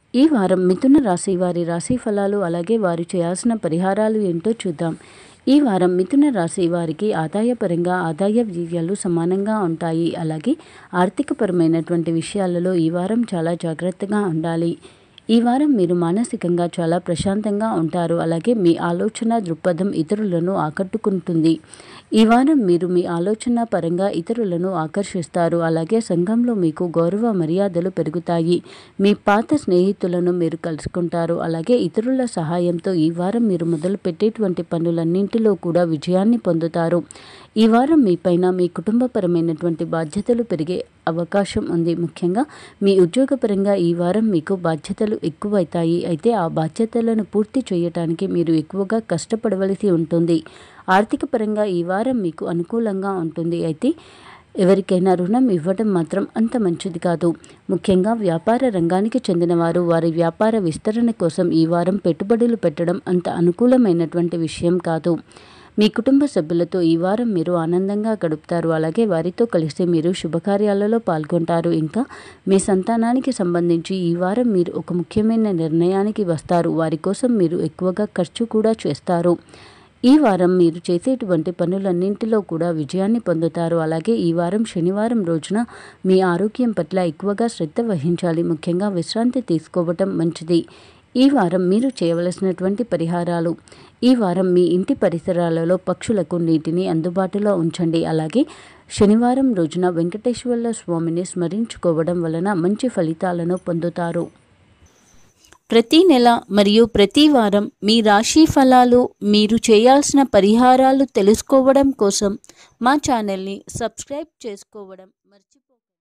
ఈ వారం మిథున రాశి వారి రాశి ఫలాలు అలాగే వారు చేయాల్సిన పరిహారాలు ఏంటో చూద్దాం ఈ వారం మిథున రాశి వారికి ఆదాయపరంగా ఆదాయ వ్యయాలు సమానంగా ఉంటాయి అలాగే ఆర్థికపరమైనటువంటి విషయాలలో ఈ వారం చాలా జాగ్రత్తగా ఉండాలి ఈ వారం మీరు మానసికంగా చాలా ప్రశాంతంగా ఉంటారు అలాగే మీ ఆలోచన దృక్పథం ఇతరులను ఆకట్టుకుంటుంది ఈ వారం మీరు మీ ఆలోచన పరంగా ఇతరులను ఆకర్షిస్తారు అలాగే సంఘంలో మీకు గౌరవ మర్యాదలు పెరుగుతాయి మీ పాత స్నేహితులను మీరు కలుసుకుంటారు అలాగే ఇతరుల సహాయంతో ఈ వారం మీరు మొదలు పెట్టేటువంటి పనులన్నింటిలో కూడా విజయాన్ని పొందుతారు ఈ వారం మీ పైన మీ కుటుంబపరమైనటువంటి బాధ్యతలు పెరిగే అవకాశం ఉంది ముఖ్యంగా మీ ఉద్యోగపరంగా ఈ వారం మీకు బాధ్యతలు ఎక్కువైతాయి అయితే ఆ బాధ్యతలను పూర్తి చేయటానికి మీరు ఎక్కువగా కష్టపడవలసి ఉంటుంది ఆర్థిక పరంగా ఈ వారం మీకు అనుకూలంగా ఉంటుంది అయితే ఎవరికైనా రుణం ఇవ్వడం మాత్రం అంత మంచిది కాదు ముఖ్యంగా వ్యాపార రంగానికి చెందినవారు వారి వ్యాపార విస్తరణ కోసం ఈ వారం పెట్టుబడులు పెట్టడం అంత అనుకూలమైనటువంటి విషయం కాదు మీ కుటుంబ సభ్యులతో ఈ వారం మీరు ఆనందంగా గడుపుతారు అలాగే వారితో కలిసి మీరు శుభకార్యాలలో పాల్గొంటారు ఇంకా మీ సంతానానికి సంబంధించి ఈ వారం మీరు ఒక ముఖ్యమైన నిర్ణయానికి వస్తారు వారి కోసం మీరు ఎక్కువగా ఖర్చు కూడా చేస్తారు ఈ వారం మీరు చేసేటువంటి పనులన్నింటిలో కూడా విజయాన్ని పొందుతారు అలాగే ఈ వారం శనివారం రోజున మీ ఆరోగ్యం పట్ల ఎక్కువగా శ్రద్ధ వహించాలి ముఖ్యంగా విశ్రాంతి తీసుకోవటం మంచిది ఈ వారం మీరు చేయవలసినటువంటి పరిహారాలు ఈ వారం మీ ఇంటి పరిసరాలలో పక్షులకు నీటిని అందుబాటులో ఉంచండి అలాగే శనివారం రోజున వెంకటేశ్వర్ల స్వామిని స్మరించుకోవడం వలన మంచి ఫలితాలను పొందుతారు ప్రతి నెల మరియు ప్రతి వారం మీ రాశి ఫలాలు మీరు చేయాల్సిన పరిహారాలు తెలుసుకోవడం కోసం మా ఛానల్ని సబ్స్క్రైబ్ చేసుకోవడం మర్చిపో